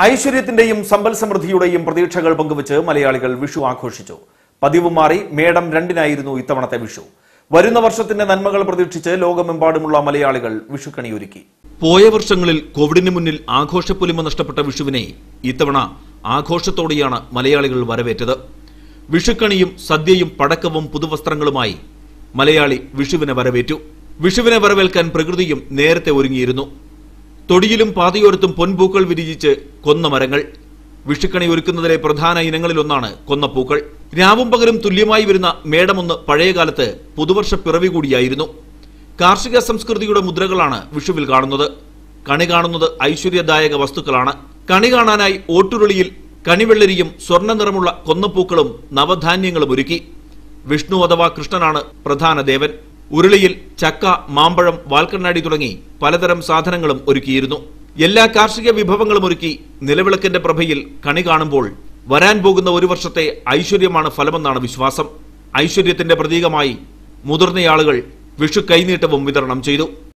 ഐശ്വര്യത്തിന്റെയും സമ്പൽ സമൃദ്ധിയുടെയും പ്രതീക്ഷകൾ പങ്കുവച്ച് മലയാളികൾ വിഷു ആഘോഷിച്ചു പതിവ് മാറി മേടം രണ്ടിനായിരുന്നു ഇത്തവണത്തെ വിഷു വരുന്ന വർഷത്തിന്റെ നന്മകൾ പ്രതീക്ഷിച്ച് ലോകമെമ്പാടുമുള്ള മലയാളികൾ വിഷുക്കണി ഒരുക്കി പോയ വർഷങ്ങളിൽ കോവിഡിന് മുന്നിൽ ആഘോഷപ്പൊലിമ നഷ്ടപ്പെട്ട വിഷുവിനെ ഇത്തവണ ആഘോഷത്തോടെയാണ് മലയാളികൾ വരവേറ്റത് വിഷുക്കണിയും സദ്യയും പടക്കവും പുതുവസ്ത്രങ്ങളുമായി മലയാളി വിഷുവിനെ വരവേറ്റു വിഷുവിനെ വരവേൽക്കാൻ പ്രകൃതിയും നേരത്തെ ഒരുങ്ങിയിരുന്നു തൊടിയിലും പാതയോരത്തും പൊൻപൂക്കൾ വിരിയിച്ച് കൊന്ന മരങ്ങൾ വിഷുക്കണി ഒരുക്കുന്നതിലെ പ്രധാന ഇനങ്ങളിലൊന്നാണ് കൊന്നപ്പൂക്കൾ രാവും പകലും തുല്യമായി വരുന്ന മേടമൊന്ന് പഴയകാലത്ത് പുതുവർഷ പിറവി കൂടിയായിരുന്നു കാർഷിക സംസ്കൃതിയുടെ മുദ്രകളാണ് വിഷുവിൽ കാണുന്നത് കണി കാണുന്നത് ഐശ്വര്യദായക വസ്തുക്കളാണ് കണി കാണാനായി ഓട്ടുരുളിയിൽ കണിവെള്ളരിയും സ്വർണ്ണ നിറമുള്ള കൊന്നപ്പൂക്കളും നവധാന്യങ്ങളും ഒരുക്കി വിഷ്ണു അഥവാ കൃഷ്ണനാണ് പ്രധാന ദേവൻ ഉരുളിയിൽ ചക്ക മാമ്പഴം വാൽക്കണ്ണാടി തുടങ്ങി പലതരം സാധനങ്ങളും ഒരുക്കിയിരുന്നു എല്ലാ കാർഷിക വിഭവങ്ങളും ഒരുക്കി നിലവിളക്കിന്റെ പ്രഭയിൽ കണി കാണുമ്പോൾ വരാൻ പോകുന്ന ഒരു വർഷത്തെ ഐശ്വര്യമാണ് ഫലമെന്നാണ് വിശ്വാസം ഐശ്വര്യത്തിന്റെ പ്രതീകമായി മുതിർന്നയാളുകൾ വിഷു കൈനീട്ടവും വിതരണം ചെയ്തു